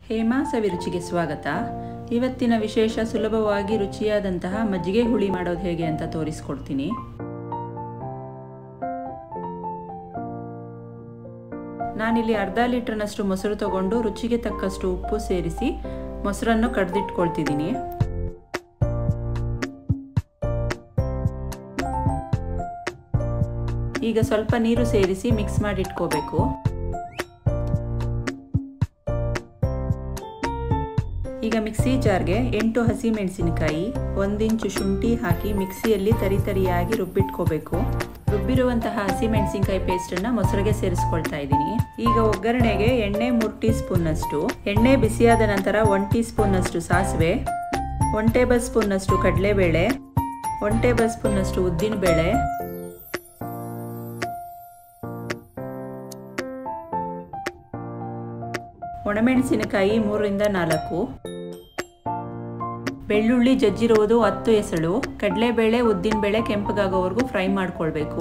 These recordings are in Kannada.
ಹೇಮಾ ಸವಿರುಚಿಗೆ ಸ್ವಾಗತ ಇವತ್ತಿನ ವಿಶೇಷ ಸುಲಭವಾಗಿ ರುಚಿಯಾದಂತಹ ಮಜ್ಜಿಗೆ ಹುಳಿ ಮಾಡೋದು ಹೇಗೆ ಅಂತ ತೋರಿಸ್ಕೊಡ್ತೀನಿ ನಾನಿಲ್ಲಿ ಅರ್ಧ ಲೀಟರ್ನಷ್ಟು ಮೊಸರು ತಗೊಂಡು ರುಚಿಗೆ ತಕ್ಕಷ್ಟು ಉಪ್ಪು ಸೇರಿಸಿ ಮೊಸರನ್ನು ಕಡ್ದಿಟ್ಕೊಳ್ತಿದ್ದೀನಿ ಈಗ ಸ್ವಲ್ಪ ನೀರು ಸೇರಿಸಿ ಮಿಕ್ಸ್ ಮಾಡಿ ಇಟ್ಕೋಬೇಕು ಈಗ ಮಿಕ್ಸಿ ಜಾರ್ಗೆ ಎಂಟು ಹಸಿ ಮೆಣಸಿನಕಾಯಿ ಒಂದಿಂಚು ಶುಂಠಿ ಹಾಕಿ ಮಿಕ್ಸಿಯಲ್ಲಿ ತರಿತರಿಯಾಗಿ ರುಬ್ಬಿಟ್ಕೋಬೇಕು ರುಬ್ಬಿರುವಂತಹ ಹಸಿ ಮೆಣಸಿನಕಾಯಿ ಪೇಸ್ಟನ್ನು ಮೊಸರಿಗೆ ಸೇರಿಸ್ಕೊಳ್ತಾ ಇದ್ದೀನಿ ಈಗ ಒಗ್ಗರಣೆಗೆ ಎಣ್ಣೆ ಮೂರು ಟೀ ಸ್ಪೂನ್ನಷ್ಟು ಎಣ್ಣೆ ಬಿಸಿಯಾದ ನಂತರ ಒನ್ ಟೀ ಸ್ಪೂನ್ನಷ್ಟು ಸಾಸಿವೆ ಒನ್ ಟೇಬಲ್ ಸ್ಪೂನ್ನಷ್ಟು ಕಡಲೆಬೇಳೆ ಒನ್ ಟೇಬಲ್ ಸ್ಪೂನ್ನಷ್ಟು ಉದ್ದಿನಬೇಳೆ ಒಣಮೆಣಸಿನಕಾಯಿ ಮೂರರಿಂದ ನಾಲ್ಕು ಬೆಳ್ಳುಳ್ಳಿ ಜಜ್ಜಿರುವುದು ಹತ್ತು ಎಸಳು ಕಡಲೆಬೇಳೆ ಉದ್ದಿನಬೇಳೆ ಕೆಂಪಗಾಗೋವರೆಗೂ ಫ್ರೈ ಮಾಡ್ಕೊಳ್ಬೇಕು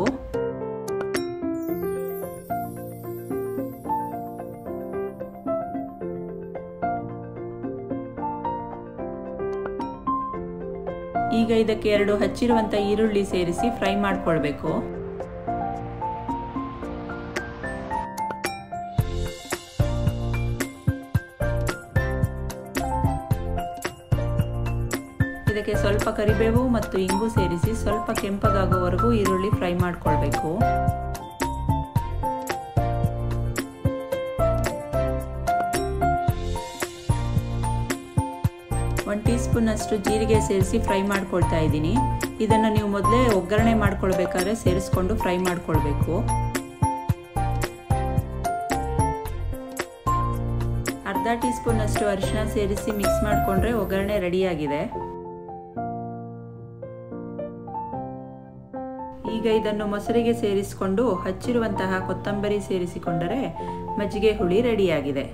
ಈಗ ಇದಕ್ಕೆ ಎರಡು ಹಚ್ಚಿರುವಂಥ ಈರುಳ್ಳಿ ಸೇರಿಸಿ ಫ್ರೈ ಮಾಡ್ಕೊಳ್ಬೇಕು ಇದಕ್ಕೆ ಸ್ವಲ್ಪ ಕರಿಬೇವು ಮತ್ತು ಇಂಗು ಸೇರಿಸಿ ಸ್ವಲ್ಪ ಕೆಂಪಗಾಗುವವರೆಗೂ ಈರುಳ್ಳಿ ಫ್ರೈ ಮಾಡ್ಕೊಳ್ಬೇಕು ಒನ್ ಟೀ ಸ್ಪೂನ್ ಅಷ್ಟು ಜೀರಿಗೆ ಸೇರಿಸಿ ಫ್ರೈ ಮಾಡ್ಕೊಳ್ತಾ ಇದ್ದೀನಿ ಇದನ್ನು ನೀವು ಮೊದಲೇ ಒಗ್ಗರಣೆ ಮಾಡ್ಕೊಳ್ಬೇಕಾದ್ರೆ ಸೇರಿಸ್ಕೊಂಡು ಫ್ರೈ ಮಾಡ್ಕೊಳ್ಬೇಕು ಅರ್ಧ ಟೀ ಸ್ಪೂನ್ ಅಷ್ಟು ಅರಿಶಿನ ಸೇರಿಸಿ ಮಿಕ್ಸ್ ಮಾಡಿಕೊಂಡ್ರೆ ಒಗ್ಗರಣೆ ರೆಡಿಯಾಗಿದೆ ಈಗ ಇದನ್ನು ಮೊಸರಿಗೆ ಸೇರಿಸಿಕೊಂಡು ಹಚ್ಚಿರುವಂತಹ ಕೊತ್ತಂಬರಿ ಸೇರಿಸಿಕೊಂಡರೆ ಮಜ್ಜಿಗೆ ಹುಳಿ ರೆಡಿಯಾಗಿದೆ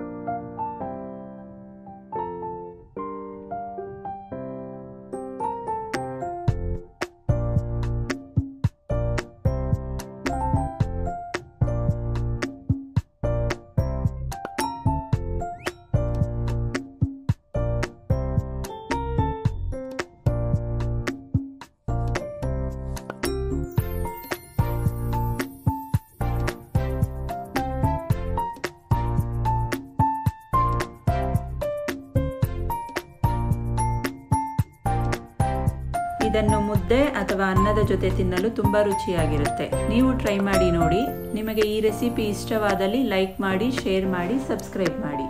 ಇದನ್ನು ಮುದ್ದೆ ಅಥವಾ ಅನ್ನದ ಜೊತೆ ತಿನ್ನಲು ತುಂಬ ರುಚಿಯಾಗಿರುತ್ತೆ ನೀವು ಟ್ರೈ ಮಾಡಿ ನೋಡಿ ನಿಮಗೆ ಈ ರೆಸಿಪಿ ಇಷ್ಟವಾದಲ್ಲಿ ಲೈಕ್ ಮಾಡಿ ಶೇರ್ ಮಾಡಿ ಸಬ್ಸ್ಕ್ರೈಬ್ ಮಾಡಿ